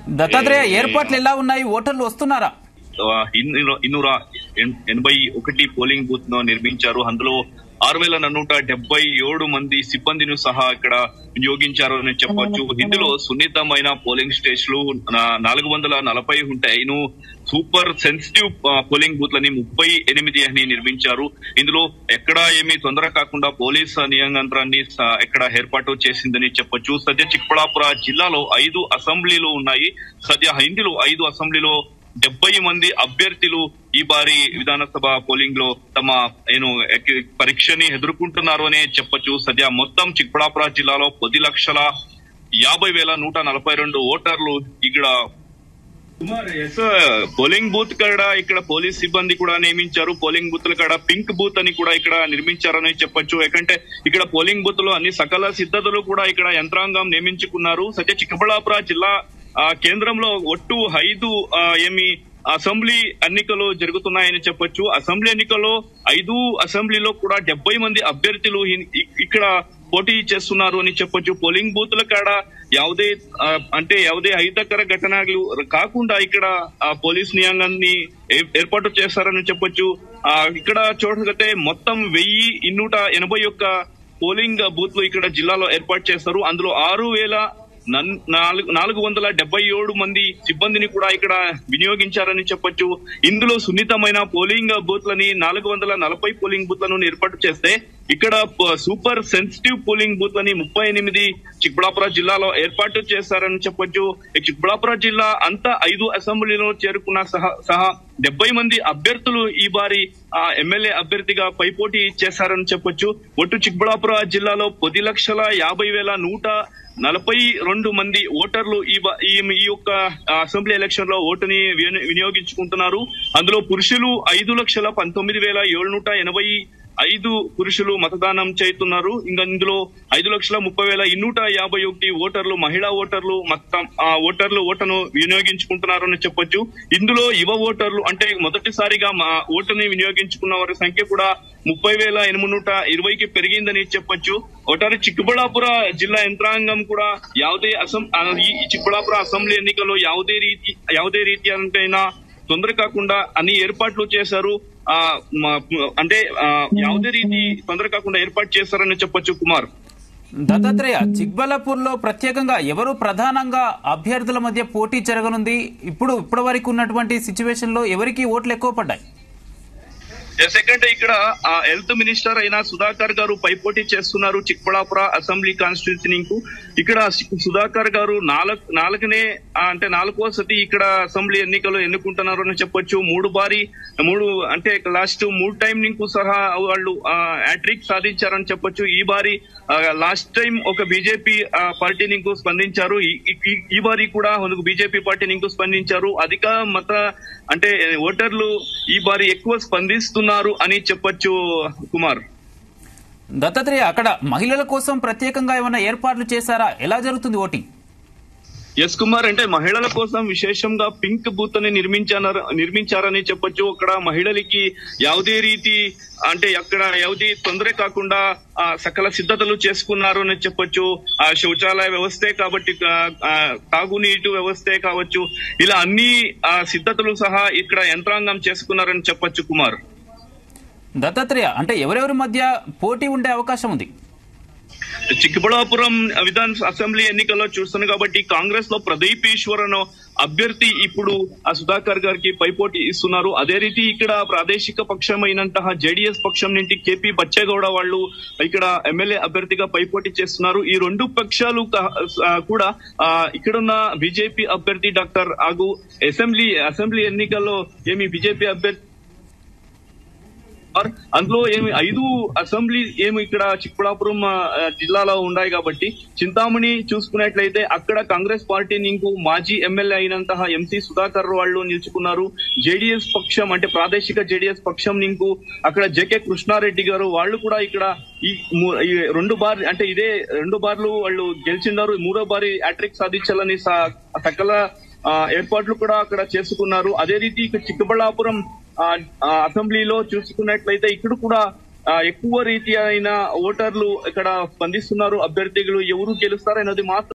దత్తాత్రేయ ఏర్పాట్లు ఎలా ఉన్నాయి ఓటర్లు వస్తున్నారా ఆ, ఇన్ని- ఇన్నూర ఎన్- ఎనభై ఒకటి పోలింగ్ బూత్ ను నిర్మించారు అందులో ఆరు వేల నూట డెబ్బై ఏడు మంది సిబ్బందిని సహా ఇక్కడ వినియోగించారు అని చెప్పొచ్చు ఇందులో సున్నితమైన పోలింగ్ స్టేషన్లు నా- నాలుగు వందల నలభై ఉంటాయి ఇను సూపర్ సెన్సిటివ్ ఆ, పోలింగ్ బూత్ లని ముప్పై ఎనిమిది అని నిర్మించారు ఇందులో ఎక్కడ ఏమీ తొందర కాకుండా పోలీస్ నియంత్రణని స- ఎక్కడ ఏర్పాటు చేసిందని చెప్పొచ్చు సద్య చిక్బళాపుర జిల్లాలో ఐదు అసెంబ్లీలు ఉన్నాయి సద్య ఇందులో ఐదు అసెంబ్లీలో డెబ్బై మంది అభ్యర్థులు ఈ బారి విధానసభ పోలింగ్ లో తమ నేను ఎక్- పరీక్షని ఎదుర్కొంటున్నారు అనే చెప్పొచ్చు సద్య మొత్తం చిక్బళాపుర జిల్లాలో పది లక్షల యాభై వేల నూట నలభై రెండు ఓటర్లు ఇక్కడ కుమార్ ఎస్ పోలింగ్ బూత్ కాడ ఇక్కడ పోలీస్ సిబ్బంది కూడా నియమించారు పోలింగ్ బూత్ కాడ పింక్ బూత్ అని కూడా ఇక్కడ నిర్మించారని చెప్పొచ్చు ఎందుకంటే ఇక్కడ పోలింగ్ బూత్ లో అన్ని సకల సిద్ధతలు కూడా ఇక్కడ యంత్రాంగం నియమించుకున్నారు సత్య చిక్కబళ్ళాపుర జిల్లా ఆ, కేంద్రంలో ఒట్టు ఐదు ఆ, ఏమి అసెంబ్లీ ఎన్నికలు జరుగుతున్నాయని చెప్పొచ్చు అసెంబ్లీ ఎన్నికల్లో ఐదు అసెంబ్లీలో కూడా డెబ్బై మంది అభ్యర్థులు ఇ- ఇ- ఇక్కడ పోటీ చేస్తున్నారు అని చెప్పొచ్చు పోలింగ్ బూత్ల కాడ ಯಾವುದೇ ఆ, అంటే ಯಾವುದೇ అహితకర ఘటనలు కాకుండా ఇక్కడ ఆ, పోలీస్ నియంగాన్ని ఏ- ఏర్పాటు చేస్తారని చెప్పొచ్చు ఆ, ఇక్కడ చూడగతే మొత్తం వెయ్యి ఇన్నూట ఎనభై ఒక్క పోలింగ్ బూత్లు ఇక్కడ జిల్లాలో ఏర్పాటు చేస్తారు అందులో ఆరు వేల నన్- నాలుగు నాలుగు వందల డెబ్బై ఏడు మంది సిబ్బందిని కూడా ఇక్కడ వినియోగించారని చెప్పొచ్చు ఇందులో సున్నితమైన పోలింగ్ బూత్లని నాలుగు వందల నలభై పోలింగ్ బూత్లను ఏర్పాటు చేస్తే ఇక్కడ ప- సూపర్ సెన్సిటివ్ పోలింగ్ బూత్లని ముప్పై ఎనిమిది చిక్బళాపుర జిల్లాలో ఏర్పాటు చేశారని చెప్పొచ్చు ఈ చిక్బళాపుర జిల్లా అంతా ఐదు అసెంబ్లీలో చేరుకున్న సహా సహా డెబ్బై మంది అభ్యర్థులు ఈ బారి ఆ ఎమ్మెల్యే అభ్యర్థిగా పైపోటీ చేశారని చెప్పొచ్చు ఒట్టు చిక్బళాపుర జిల్లాలో పది లక్షల యాభై వేల నూట నలభై రెండు మంది ఓటర్లు ఈ బ- ఈ ఈ యొక్క అసెంబ్లీ ఎలక్షన్ లో ఓటుని విని- వినియోగించుకుంటున్నారు అందులో పురుషులు ఐదు లక్షల పంతొమ్మిది వేల ఏడునూట ఎనభై ఐదు పురుషులు మతదానం చేస్తున్నారు ఇంకా ఇందులో ఐదు లక్షల ముప్పై వేల ఇన్నూట యాభై ఒకటి ఓటర్లు మహిళా ఓటర్లు మొత్తం ఆ ఓటర్లు ఓటును వినియోగించుకుంటున్నారు అని చెప్పొచ్చు ఇందులో యువ ఓటర్లు అంటే మొదటిసారిగా మా ఓటుని వినియోగించుకున్న వారి సంఖ్య కూడా ముప్పై వేల ఎనిమిది నూట ఇరవైకి పెరిగిందని చెప్పొచ్చు ఒటారి చిక్కబళాపుర జిల్లా యంత్రాంగం కూడా ಯಾವುದೇ అసం ఆ, ఈ ఈ చిక్కబళాపుర అసెంబ్లీ ఎన్నికల్లో ಯಾವುದೇ రీతి ಯಾವುದೇ రీతి అంటైనా తొందర కాకుండా అన్ని ఏర్పాట్లు చేశారు ఆ మ- అంటే ఆ, ಯಾವುದೇ రీతి తొందర కాకుండా ఏర్పాటు చేశారని చెప్పొచ్చు కుమార్ దత్తాత్రేయ చిక్బల్లాపూర్ లో ప్రత్యేకంగా ఎవరు ప్రధానంగా అభ్యర్థుల మధ్య పోటీ జరగనుంది ఇప్పుడు ఇప్పటి వరకు ఉన్నటువంటి సిచ్యువేషన్ లో ఎవరికి ఓట్లు ఎక్కువ పడ్డాయి ఎందుకంటే ఇక్కడ ఆ హెల్త్ మినిస్టర్ అయిన సుధాకర్ గారు పైపోటీ చేస్తున్నారు చిక్బళాపుర అసెంబ్లీ కాన్స్టిట్యూన్సీ ఇక్కడ సి- సుధాకర్ గారు నాలుగు నాలుగునే ఆ, అంటే నాలుగో సతి ఇక్కడ అసెంబ్లీ ఎన్నికలు ఎన్నుకుంటున్నారు అని చెప్పొచ్చు మూడు బారి మూడు అంటే లాస్ట్ మూడు టైం నీకు సహా వాళ్ళు హ్యాట్రిక్ సాధించారని చెప్పొచ్చు ఈ బారి లాస్ట్ టైం ఒక బీజేపీ పార్టీ నీకు స్పందించారు ఈ- ఈ- ఈ బారి కూడా ఒక బీజేపీ పార్టీ నీకు స్పందించారు అధిక మత అంటే ఓటర్లు ఈ బారి ఎక్కువ స్పందిస్తున్నారు అని చెప్పొచ్చు కుమార్ దత్తాత్రేయ అక్కడ మహిళల కోసం ప్రత్యేకంగా ఏమైనా ఏర్పాట్లు చేశారా ఎలా జరుగుతుంది ఓటింగ్ ఎస్ కుమార్ అంటే మహిళల కోసం విశేషంగా పింక్ బూత్ అని నిర్మించారు నిర్మించారని చెప్పొచ్చు అక్కడ మహిళలకి ಯಾವುದೇ రీతి అంటే అక్కడ ಯಾವುದೇ తొందర కాకుండా ఆ, సకల సిద్ధతలు చేసుకున్నారు అని చెప్పొచ్చు ఆ శౌచాలయ వ్యవస్థే కాబట్టి ఆ, ఆ, తాగునీటి వ్యవస్థే కావచ్చు ఇలా అన్ని ఆ, సిద్ధతలు సహా ఇక్కడ యంత్రాంగం చేసుకున్నారని చెప్పొచ్చు కుమార్ దత్తాత్రేయ అంటే ఎవరెవరి మధ్య పోటీ ఉండే అవకాశం ఉంది చిక్కబళాపురం విధాన అసెంబ్లీ ఎన్నికల్లో చూస్తున్నాం కాబట్టి కాంగ్రెస్ లో ప్రదీప్ ఈశ్వరన్ అభ్యర్థి ఇప్పుడు ఆ సుధాకర్ గారికి పైపోటీ ఇస్తున్నారు అదే రీతి ఇక్కడ ప్రాదేశిక పక్షం అయినంತಹ జేడీఎస్ పక్షం నుండి కేపీ బచ్చేగౌడ వాళ్ళు ఇక్కడ ఎమ్మెల్యే అభ్యర్థిగా పైపోటీ చేస్తున్నారు ఈ రెండు పక్షాలు క- ఆ, కూడా ఆ, ఇక్కడున్న బీజేపీ అభ్యర్థి డాక్టర్ ఆగు అసెంబ్లీ అసెంబ్లీ ఎన్నికల్లో ఏమి బీజేపీ అభ్యర్థి ఆర్ అందులో ఏమి ఐదు అసెంబ్లీ ఏమి ఇక్కడ చిక్కడాపురం ఆ, జిల్లాలో ఉన్నాయి కాబట్టి చింతామణి చూసుకున్నట్లయితే అక్కడ కాంగ్రెస్ పార్టీ నీకు మాజీ ఎమ్మెల్యే అయినంತಹ ఎంసీ సుధాకర్ వాళ్ళు నిలుచుకున్నారు జేడీఎస్ పక్షం అంటే ప్రాదేశిక జేడీఎస్ పక్షం నీకు అక్కడ జేకే కృష్ణారెడ్డి గారు వాళ్ళు కూడా ఇక్కడ ఈ ము- ఈ రెండు బార్ అంటే ఇదే రెండు బార్లు వాళ్ళు గెలిచినారు మూడో బారి హ్యాట్రిక్ సాధించాలని సా- సకల ఆ, ఏర్పాట్లు కూడా అక్కడ చేసుకున్నారు అదే రీతి ఇక్కడ చిక్కబళ్ళాపురం ఆ, ఆ, అసెంబ్లీలో చూసుకున్నట్లయితే ఇక్కడ కూడా ఆ, ఎక్కువ రీతి అయిన ఓటర్లు ఇక్కడ స్పందిస్తున్నారు అభ్యర్థులు ఎవరు గెలుస్తారనేది మాత్రం